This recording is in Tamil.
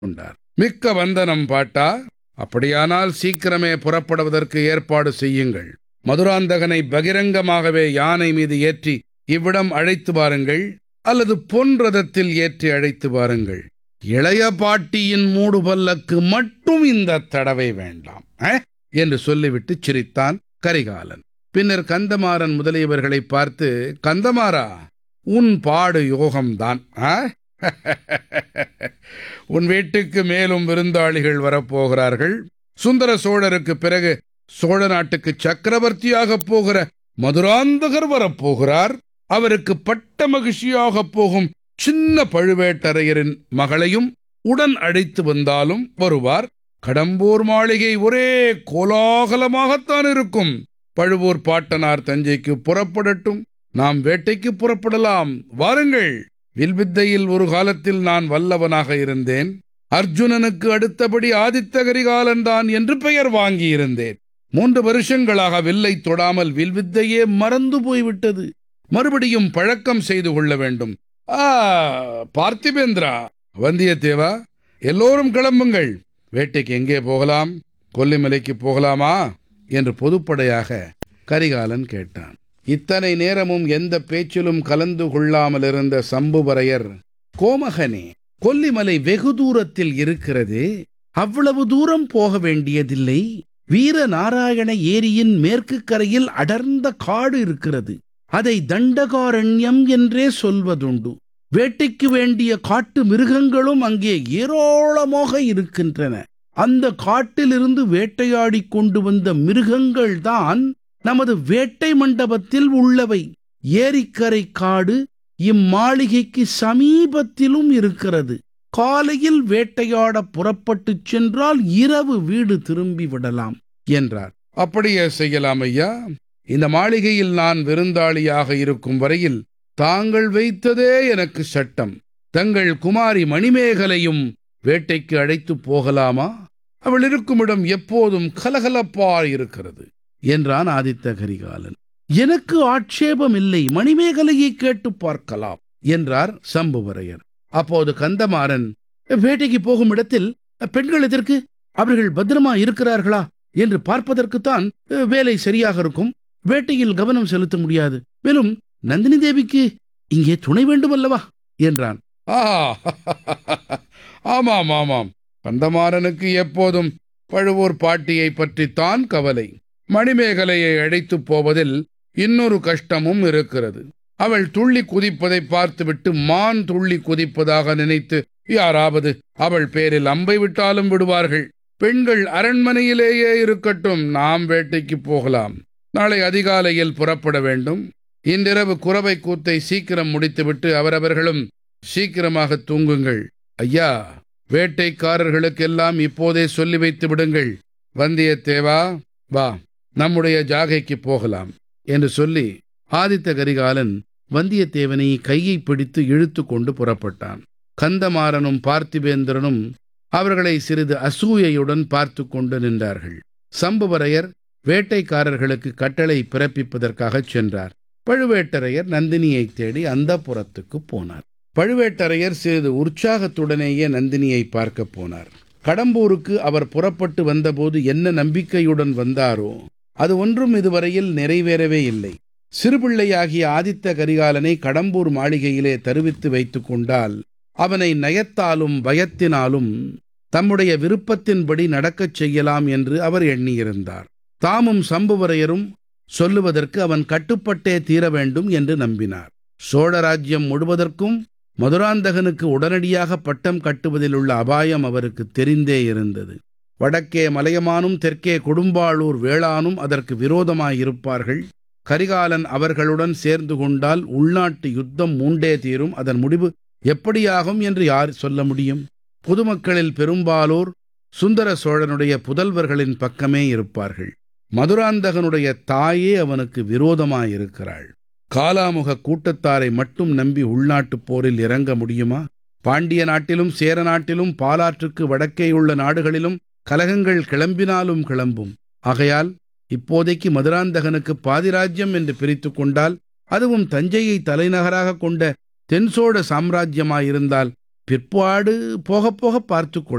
கொண்டார் மிக்க வந்தனம் பாட்டா அப்படியானால் சீக்கிரமே புறப்படுவதற்கு ஏற்பாடு செய்யுங்கள் மதுராந்தகனை பகிரங்கமாகவே யானை மீது ஏற்றி இவ்விடம் அழைத்து வாருங்கள் அல்லது பொன் ரதத்தில் ஏற்றி அழைத்து வாருங்கள் இளைய பாட்டியின் மூடு பல்லக்கு மட்டும் இந்த தடவை வேண்டாம் அஹ், என்று சொல்லிவிட்டு சிரித்தான் கரிகாலன் பின்னர் கந்தமாறன் முதலியவர்களை பார்த்து கந்தமாறா உன் பாடு யோகம்தான் ஆ? உன் வீட்டுக்கு மேலும் விருந்தாளிகள் வரப்போகிறார்கள் சுந்தர சோழருக்கு பிறகு சோழ நாட்டுக்கு சக்கரவர்த்தியாக போகிற மதுராந்தகர் வரப்போகிறார் அவருக்கு பட்ட மகிழ்ச்சியாக போகும் சின்ன பழுவேட்டரையரின் மகளையும் உடன் அழைத்து வந்தாலும் வருவார் கடம்பூர் மாளிகை ஒரே கோலாகலமாகத்தான் இருக்கும் பழுவூர் பாட்டனார் தஞ்சைக்கு புறப்படட்டும் நாம் வேட்டைக்கு புறப்படலாம் வாருங்கள் வில்வித்தையில் ஒரு காலத்தில் நான் வல்லவனாக இருந்தேன் அர்ஜுனனுக்கு அடுத்தபடி ஆதித்த கரிகாலன் தான் என்று பெயர் வாங்கியிருந்தேன் மூன்று வருஷங்களாக வில்லை தொடாமல் வில்வித்தையே மறந்து போய்விட்டது மறுபடியும் பழக்கம் செய்து கொள்ள வேண்டும் ஆ பார்த்திபேந்திரா வந்தியத்தேவா எல்லோரும் கிளம்புங்கள் வேட்டைக்கு எங்கே போகலாம் கொல்லிமலைக்கு போகலாமா என்று பொதுப்படையாக கரிகாலன் கேட்டான் இத்தனை நேரமும் எந்த பேச்சிலும் கலந்து கொள்ளாமல் இருந்த சம்புவரையர் கோமகனே கொல்லிமலை வெகு தூரத்தில் இருக்கிறது அவ்வளவு தூரம் போக வேண்டியதில்லை வீர நாராயண ஏரியின் மேற்கு கரையில் அடர்ந்த காடு இருக்கிறது அதை தண்டகாரண்யம் என்றே சொல்வதுண்டு வேட்டைக்கு வேண்டிய காட்டு மிருகங்களும் அங்கே ஏராளமாக இருக்கின்றன அந்த காட்டிலிருந்து வேட்டையாடி கொண்டு வந்த மிருகங்கள் தான் நமது வேட்டை மண்டபத்தில் உள்ளவை ஏரிக்கரை காடு இம்மாளிகைக்கு சமீபத்திலும் இருக்கிறது காலையில் வேட்டையாட புறப்பட்டுச் சென்றால் இரவு வீடு திரும்பி விடலாம் என்றார் அப்படியே செய்யலாம் ஐயா இந்த மாளிகையில் நான் விருந்தாளியாக இருக்கும் வரையில் தாங்கள் வைத்ததே எனக்கு சட்டம் தங்கள் குமாரி மணிமேகலையும் வேட்டைக்கு அழைத்து போகலாமா அவள் இருக்கும் இடம் எப்போதும் கலகலப்பாய் இருக்கிறது என்றான் ஆதித்த கரிகாலன் எனக்கு ஆட்சேபம் இல்லை மணிமேகலையை கேட்டு பார்க்கலாம் என்றார் சம்புவரையர் அப்போது கந்தமாறன் வேட்டைக்கு போகும் இடத்தில் பெண்கள் எதற்கு அவர்கள் பத்திரமா இருக்கிறார்களா என்று பார்ப்பதற்குத்தான் அஹ், வேலை சரியாக இருக்கும் வேட்டையில் கவனம் செலுத்த முடியாது மேலும் நந்தினி தேவிக்கு இங்கே துணை வேண்டும் அல்லவா என்றான் ஆமாம் ஆமாம் கந்தமாறனுக்கு எப்போதும் பழுவூர் பாட்டியை பற்றித்தான் கவலை மணிமேகலையை அழைத்துப் போவதில் இன்னொரு கஷ்டமும் இருக்கிறது அவள் துள்ளி குதிப்பதை பார்த்துவிட்டு மான் துள்ளி குதிப்பதாக நினைத்து யாராவது அவள் பேரில் அம்பை விட்டாலும் விடுவார்கள் பெண்கள் அரண்மனையிலேயே இருக்கட்டும் நாம் வேட்டைக்கு போகலாம் நாளை அதிகாலையில் புறப்பட வேண்டும் இன்றிரவு குறவை கூத்தை சீக்கிரம் முடித்துவிட்டு அவரவர்களும் சீக்கிரமாக தூங்குங்கள் ஐயா வேட்டைக்காரர்களுக்கெல்லாம் இப்போதே சொல்லி வைத்து விடுங்கள் வந்தியத்தேவா வா நம்முடைய ஜாகைக்கு போகலாம் என்று சொல்லி ஆதித்த கரிகாலன் வந்தியத்தேவனை கையை பிடித்து இழுத்து கொண்டு புறப்பட்டான் கந்தமாறனும் பார்த்திபேந்திரனும் அவர்களை சிறிது அசூயையுடன் பார்த்து கொண்டு நின்றார்கள் சம்புவரையர் வேட்டைக்காரர்களுக்கு கட்டளை பிறப்பிப்பதற்காகச் சென்றார் பழுவேட்டரையர் நந்தினியை தேடி அந்த புறத்துக்கு போனார் பழுவேட்டரையர் சிறிது உற்சாகத்துடனேயே நந்தினியை பார்க்கப் போனார் கடம்பூருக்கு அவர் புறப்பட்டு வந்தபோது என்ன நம்பிக்கையுடன் வந்தாரோ அது ஒன்றும் இதுவரையில் நிறைவேறவே இல்லை சிறுபிள்ளையாகிய ஆதித்த கரிகாலனை கடம்பூர் மாளிகையிலே தருவித்து வைத்துக் கொண்டால் அவனை நயத்தாலும் பயத்தினாலும் தம்முடைய விருப்பத்தின்படி நடக்கச் செய்யலாம் என்று அவர் எண்ணியிருந்தார் தாமும் சம்புவரையரும் சொல்லுவதற்கு அவன் கட்டுப்பட்டே தீர வேண்டும் என்று நம்பினார் சோழ ராஜ்யம் முழுவதற்கும் மதுராந்தகனுக்கு உடனடியாக பட்டம் கட்டுவதில் உள்ள அபாயம் அவருக்கு தெரிந்தே இருந்தது வடக்கே மலையமானும் தெற்கே கொடும்பாளூர் வேளானும் அதற்கு விரோதமாயிருப்பார்கள் கரிகாலன் அவர்களுடன் சேர்ந்து கொண்டால் உள்நாட்டு யுத்தம் மூண்டே தீரும் அதன் முடிவு எப்படியாகும் என்று யார் சொல்ல முடியும் பொதுமக்களில் பெரும்பாலோர் சுந்தர சோழனுடைய புதல்வர்களின் பக்கமே இருப்பார்கள் மதுராந்தகனுடைய தாயே அவனுக்கு விரோதமாயிருக்கிறாள் காலாமுக கூட்டத்தாரை மட்டும் நம்பி உள்நாட்டுப் போரில் இறங்க முடியுமா பாண்டிய நாட்டிலும் சேர நாட்டிலும் பாலாற்றுக்கு வடக்கேயுள்ள நாடுகளிலும் கலகங்கள் கிளம்பினாலும் கிளம்பும் ஆகையால் இப்போதைக்கு மதுராந்தகனுக்கு பாதிராஜ்யம் என்று பிரித்துக் கொண்டால் அதுவும் தஞ்சையை தலைநகராக கொண்ட தென்சோழ சாம்ராஜ்யமாயிருந்தால் பிற்பாடு போகப் போக பார்த்துக் கொள்ள